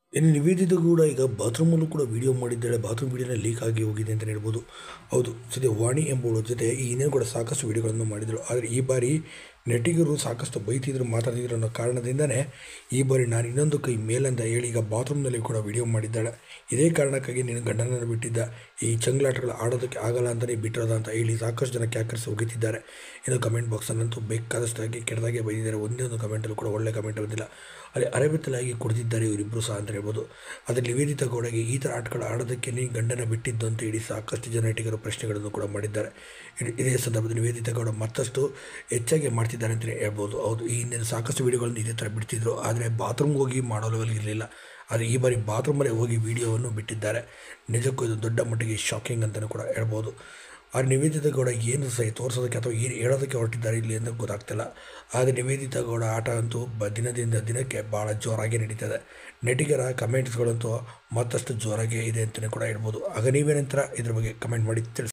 ಇನ್ನು ನಿವೇದಿತ ಕೂಡ ಈಗ ಬಾತ್ರೂಮಲ್ಲೂ ಕೂಡ ವಿಡಿಯೋ ಮಾಡಿದ್ದಾಳೆ ಬಾತ್ರೂಮ್ ವಿಡಿಯೋನ ಲೀಕ್ ಆಗಿ ಹೋಗಿದೆ ಅಂತಲೇ ಹೇಳ್ಬೋದು ಹೌದು ಸದ್ಯ ವಾಣಿ ಎಂಬುವಳ ಜೊತೆ ಈ ಹಿಂದೆ ಕೂಡ ಸಾಕಷ್ಟು ವಿಡಿಯೋಗಳನ್ನು ಮಾಡಿದರು ಆದರೆ ಈ ಬಾರಿ ನೆಟ್ಟಿಗರು ಸಾಕಷ್ಟು ಬೈತಿದ್ರು ಮಾತಾಡ್ತಿದ್ರು ಅನ್ನೋ ಕಾರಣದಿಂದನೇ ಈ ಬಾರಿ ನಾನು ಇನ್ನೊಂದು ಕೈ ಮೇಲಂತ ಹೇಳಿ ಈಗ ಬಾತ್ರೂಮ್ನಲ್ಲಿ ಕೂಡ ವಿಡಿಯೋ ಮಾಡಿದ್ದಾಳೆ ಇದೇ ಕಾರಣಕ್ಕಾಗಿ ನೀನು ಗಂಡನನ್ನು ಬಿಟ್ಟಿದ್ದ ಈ ಚಂಗ್ಲಾಟಗಳು ಆಡೋದಕ್ಕೆ ಆಗಲ್ಲ ಅಂತಲೇ ಬಿಟ್ಟಿರೋದ ಅಂತ ಹೇಳಿ ಸಾಕಷ್ಟು ಜನ ಕ್ಯಾಕರ್ಸ್ ಹೋಗಿತ್ತಿದ್ದಾರೆ ಇನ್ನು ಕಮೆಂಟ್ ಬಾಕ್ಸಲ್ಲಂತೂ ಬೇಕಾದಷ್ಟಾಗಿ ಕೆಟ್ಟದಾಗೆ ಬೈದಿದ್ದಾರೆ ಒಂದೇ ಒಂದು ಕಮೆಂಟಲ್ಲೂ ಕೂಡ ಒಳ್ಳೆ ಕಮೆಂಟ್ ಬಂದಿಲ್ಲ ಅಲ್ಲಿ ಅರೆಬೆತ್ತಲಾಗಿ ಕುಡಿದಿದ್ದಾರೆ ಇವರಿಬ್ಬರು ಸಹ ಅಂತ ಹೇಳ್ಬೋದು ಆದರೆ ನಿವೇದಿತ ಗೌಡಗೆ ಈ ಥರ ಆಟಗಳು ಆಡೋದಕ್ಕೆ ನೀನು ಗಂಡನ ಬಿಟ್ಟಿದ್ದು ಅಂತ ಹೇಳಿ ಸಾಕಷ್ಟು ಜನ ನೆಟ್ಟಿಗರು ಪ್ರಶ್ನೆಗಳನ್ನು ಕೂಡ ಮಾಡಿದ್ದಾರೆ ಇನ್ನು ಇದೇ ಸಂದರ್ಭದಲ್ಲಿ ನಿವೇದಿತ ಗೌಡ ಮತ್ತಷ್ಟು ಹೆಚ್ಚಾಗಿ ಮಾಡ್ತಿದ್ದಾರೆ ಅಂತಲೇ ಹೇಳ್ಬೋದು ಹೌದು ಈ ಹಿಂದಿನ ಸಾಕಷ್ಟು ವೀಡಿಯೋಗಳನ್ನು ಇದೇ ಥರ ಬಿಡ್ತಿದ್ರು ಆದರೆ ಬಾತ್ರೂಮ್ಗೆ ಹೋಗಿ ಮಾಡೋ ಲೆವೆಲ್ ಇರಲಿಲ್ಲ ಆದರೆ ಈ ಬಾರಿ ಬಾತ್ರೂಮಲ್ಲೇ ಹೋಗಿ ವಿಡಿಯೋವನ್ನು ಬಿಟ್ಟಿದ್ದಾರೆ ನಿಜಕ್ಕೂ ಇದು ದೊಡ್ಡ ಮಟ್ಟಿಗೆ ಶಾಕಿಂಗ್ ಅಂತಲೂ ಕೂಡ ಹೇಳ್ಬೋದು ಆದರೆ ನಿವೇದಿತ ಗೌಡ ಏನು ಸಹ ತೋರಿಸೋದಕ್ಕೆ ಅಥವಾ ಏನು ಹೇಳೋದಕ್ಕೆ ಹೊರಟಿದ್ದಾರೆ ಇಲ್ಲಿ ಅಂತ ಗೊತ್ತಾಗ್ತಿಲ್ಲ ಆದರೆ ನಿವೇದಿತ ಗೌಡ ಆಟ ಅಂತೂ ಬ ದಿನದಿಂದ ದಿನಕ್ಕೆ ಭಾಳ ಜೋರಾಗಿ ನಡೀತದೆ ನೆಟಿಗರ ಕಮೆಂಟ್ಸ್ಗಳಂತೂ ಮತ್ತಷ್ಟು ಜೋರಾಗೇ ಇದೆ ಅಂತಲೇ ಕೂಡ ಹೇಳ್ಬೋದು ಆಗ ನೀವೇನಂತರ ಇದ್ರ ಬಗ್ಗೆ ಕಮೆಂಟ್ ಮಾಡಿ ತಿಳಿಸಿ